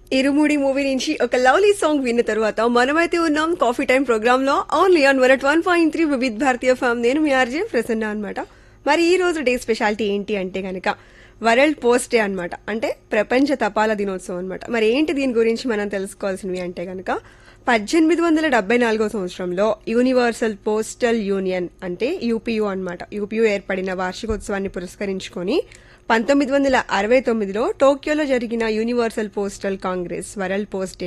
ఇరుముడి movie నుంచి ఒక lovely song విన్న తర్వాత మనమైతే ఉన్నాం కాఫీ టైం ప్రోగ్రామ్ లో only on one one point three Vividh Bharati FM నేను మీ ఆర్జే ప్రసన్న అనమాట మరి ఈ రోజు డే స్పెషాలిటీ ఏంటి అంటే గనక వరల్డ్ పోస్ట్ డే అనమాట అంటే ప్రపంచ తపాలా దినోత్సవం అనమాట మరి ఏంటి దీని గురించి మనం తెలుసుకోవాల్సినవి అంటే గనక పద్దెనిమిది వందల డెబ్బై నాలుగో సంవత్సరంలో యూనివర్సల్ పోస్టల్ యూనియన్ అంటే యూపీయూ అన్నమాట యూపీయూ ఏర్పడిన వార్షికోత్సవాన్ని పురస్కరించుకొని పంతొమ్మిది వందల అరవై తొమ్మిదిలో టోక్యోలో జరిగిన universal postal congress world post day